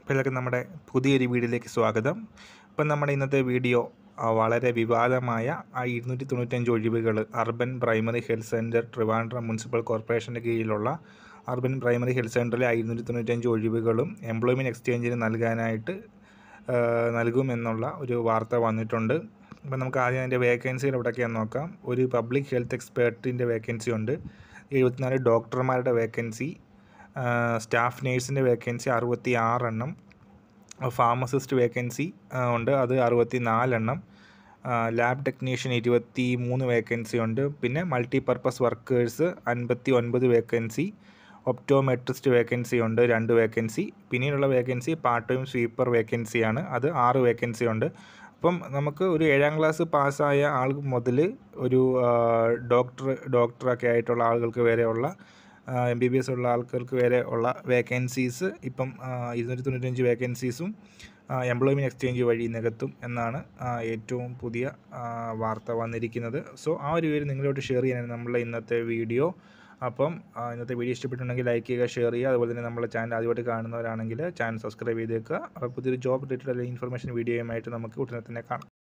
എല്ലാവർക്കും നമ്മുടെ പുതിയൊരു വീഡിയോയിലേക്ക് സ്വാഗതം ഇപ്പം നമ്മുടെ ഇന്നത്തെ വീഡിയോ ആ, വളരെ വിവാദമായ ആ ഇരുന്നൂറ്റി തൊണ്ണൂറ്റഞ്ച് ഒഴിവുകൾ urban primary health centre Trivandrum municipal കോർപ്പറേഷൻ്റെ കീഴിലുള്ള അർബൻ പ്രൈമറി ഹെൽത്ത് സെൻറ്ററിലെ ആ ഇരുന്നൂറ്റി തൊണ്ണൂറ്റഞ്ച് ഒഴിവുകളും എംപ്ലോയ്മെൻറ്റ് എക്സ്ചേഞ്ചിന് നൽകാനായിട്ട് ആ, നൽകുമെന്നുള്ള ഒരു വാർത്ത വന്നിട്ടുണ്ട് അപ്പം നമുക്ക് ആദ്യം അതിൻ്റെ വേക്കൻസികൾ എവിടെയൊക്കെയാണെന്ന് നോക്കാം ഒരു പബ്ലിക് ഹെൽത്ത് എക്സ്പേർട്ടിൻ്റെ വേക്കൻസി ഉണ്ട് എഴുപത്തിനാല് ഡോക്ടർമാരുടെ വേക്കൻസി സ്റ്റാഫ് നേഴ്സിൻ്റെ വേക്കൻസി അറുപത്തി ആറെണ്ണം ഫാർമസിസ്റ്റ് വേക്കൻസി ഉണ്ട് അത് അറുപത്തി നാലെണ്ണം ലാബ് ടെക്നീഷ്യൻ ഇരുപത്തി മൂന്ന് വേക്കൻസി ഉണ്ട് പിന്നെ മൾട്ടിപർപ്പസ് വർക്കേഴ്സ് അൻപത്തി ഒൻപത് വേക്കൻസി ഒപ്റ്റോമെട്രിസ്റ്റ് വേക്കൻസി ഉണ്ട് രണ്ട് വേക്കൻസി പിന്നീടുള്ള വേക്കൻസി പാർട്ട് ടൈം സ്വീപ്പർ വേക്കൻസിയാണ് അത് ആറ് വേക്കൻസി ഉണ്ട് അപ്പം നമുക്ക് ഒരു ഏഴാം ക്ലാസ് പാസ്സായ ആൾ മുതൽ ഒരു ഡോക്ടർ ഡോക്ടറൊക്കെ ആയിട്ടുള്ള ആളുകൾക്ക് വരെയുള്ള എം ബി ബി എസ് ഉള്ള ആൾക്കാർക്ക് വരെ ഉള്ള വേക്കൻസീസ് ഇപ്പം ഇരുന്നൂറ്റി തൊണ്ണൂറ്റഞ്ച് വേക്കൻസീസും എംപ്ലോയ്മെൻറ്റ് എക്സ്ചേഞ്ച് വഴി നികത്തും എന്നാണ് ആ, ഏറ്റവും പുതിയ ആ, വാർത്ത വന്നിരിക്കുന്നത് സോ ആ ഒരു വിവരം നിങ്ങളോട് ഷെയർ ചെയ്യാനാണ് നമ്മളുടെ ഇന്നത്തെ വീഡിയോ അപ്പം ആ, ഇന്നത്തെ വീഡിയോ ഇഷ്ടപ്പെട്ടുണ്ടെങ്കിൽ ലൈക്ക് ചെയ്യുക ഷെയർ ചെയ്യുക അതുപോലെ തന്നെ നമ്മുടെ ചാനൽ ആദ്യമായിട്ട് കാണുന്നവരാണെങ്കിൽ ചാനൽ സബ്സ്ക്രൈബ് ചെയ്തേക്കുക അപ്പോൾ പുതിയൊരു ജോബ് റിലേറ്റഡ് അല്ലെങ്കിൽ ഇൻഫർമേഷൻ വീഡിയോയുമായിട്ട് നമുക്ക് ഉടനെ തന്നെ കാണാം